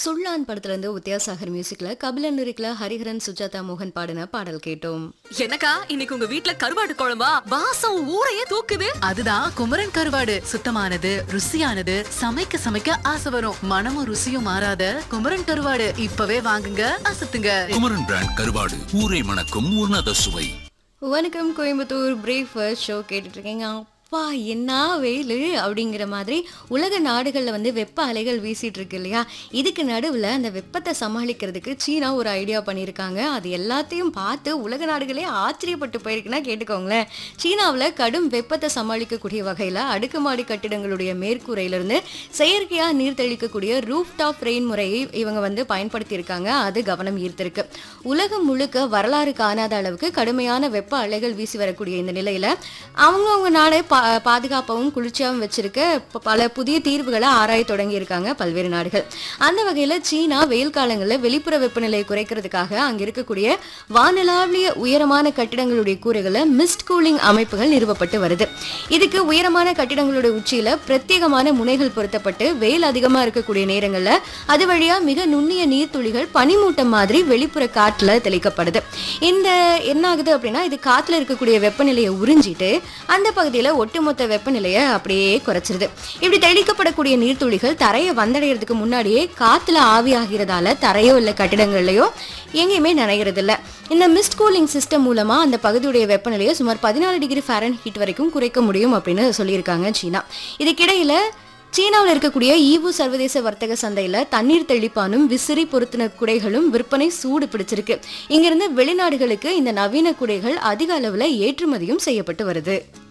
சுள்ளான் படத்துல இருந்து வித்யாசாகர் மியூசிக்ல கபிலன் லிரிக்ல ஹரிஹரன் சுஜாதா மோகன் பாடின பாடல் கேட்டோம் என்னக்கா இன்னைக்கு உங்க வீட்ல கருவாடு குழம்பா வாசம் ஊரையே தூக்குது அதுதான் குமரன் கருவாடு சுத்தமானது ருசியானது சமைக்க சமைக்க ஆசை வரும் மனமும் ருசியும் மாறாத குமரன் கருவாடு இப்பவே வாங்குங்க அசத்துங்க குமரன் பிராண்ட் கருவாடு ஊரை மணக்கும் உன்னத சுவை வணக்கம் கோயம்புத்தூர் பிரேக்ஃபாஸ்ட் ஷோ கேட்டுட்டு இருக்கீங்க அப்பா என்ன வெயில் அப்படிங்கிற மாதிரி உலக நாடுகளில் வந்து வெப்ப அலைகள் வீசிட்டு இருக்கு இல்லையா இதுக்கு நடுவில் அந்த வெப்பத்தை சமாளிக்கிறதுக்கு சீனா ஒரு ஐடியா பண்ணியிருக்காங்க அது எல்லாத்தையும் பார்த்து உலக நாடுகளே ஆச்சரியப்பட்டு போயிருக்குன்னா கேட்டுக்கோங்களேன் சீனாவில் கடும் வெப்பத்தை சமாளிக்கக்கூடிய வகையில் அடுக்குமாடி கட்டிடங்களுடைய மேற்கூரையிலிருந்து செயற்கையாக நீர் தெளிக்கக்கூடிய ரூஃப் டாப் ரெயின் முறையை இவங்க வந்து பயன்படுத்தியிருக்காங்க அது கவனம் ஈர்த்திருக்கு உலகம் முழுக்க வரலாறு காணாத அளவுக்கு கடுமையான வெப்ப அலைகள் வீசி வரக்கூடிய இந்த நிலையில அவங்கவுங்க நாடே பா பாதுகாப்பாகவும் குளிர்ச்சியாகவும் வச்சிருக்க ப- பல புதிய தீர்வுகளை ஆராய தொடங்கி இருக்காங்க பல்வேறு நாடுகள் அந்த வகையில் சீனா வெயில் காலங்களில் வெளிப்புற வெப்பநிலையை குறைக்கிறதுக்காக அங்க இருக்கக்கூடிய வானளாவிய உயரமான கட்டிடங்களுடைய கூரைகளில் மிஸ்ட் கூலிங் அமைப்புகள் நிறுவப்பட்டு வருது இதுக்கு உயரமான கட்டிடங்களுடைய உச்சியில பிரத்யேகமான முனைகள் பொருத்தப்பட்டு வெயில் அதிகமா இருக்கக்கூடிய நேரங்கள்ல அது வழியா மிக நுண்ணிய நீர்த்துளிகள் பனிமூட்டம் மாதிரி வெளிப்புற காற்றுல தெளிக்கப்படுது இந்த என்ன ஆகுது அப்படின்னா இது காத்துல இருக்கக்கூடிய வெப்பநிலையை உறிஞ்சிட்டு அந்த பகுதியில ஒட்டுமொத்த வெப்பநிலையை அப்படியே குறைச்சிருது இப்படி தெளிக்கப்படக்கூடிய நீர்த்துளிகள் தரையை வந்தடைகிறதுக்கு முன்னாடியே காத்துல ஆவியாகிறதால தரையோ இல்லை கட்டிடங்கள்லயோ எங்கேயுமே நனைகிறது இல்ல இந்த மிஸ்ட் கூலிங் சிஸ்டம் மூலமா அந்த பகுதியுடைய வெப்பநிலையை சுமார் பதினாலு டிகிரி ஃபேரன் ஹீட் வரைக்கும் குறைக்க முடியும் அப்படின்னு சொல்லியிருக்காங்க சீனா இதுக்கிடையில சீனாவில் இருக்கக்கூடிய ஈவு சர்வதேச வர்த்தக சந்தையில தண்ணீர் தெளிப்பானும் விசிறி பொருத்தின குடைகளும் விற்பனை சூடு பிடிச்சிருக்கு இங்கிருந்து வெளிநாடுகளுக்கு இந்த நவீன குடைகள் அதிக அளவுல ஏற்றுமதியும் செய்யப்பட்டு வருது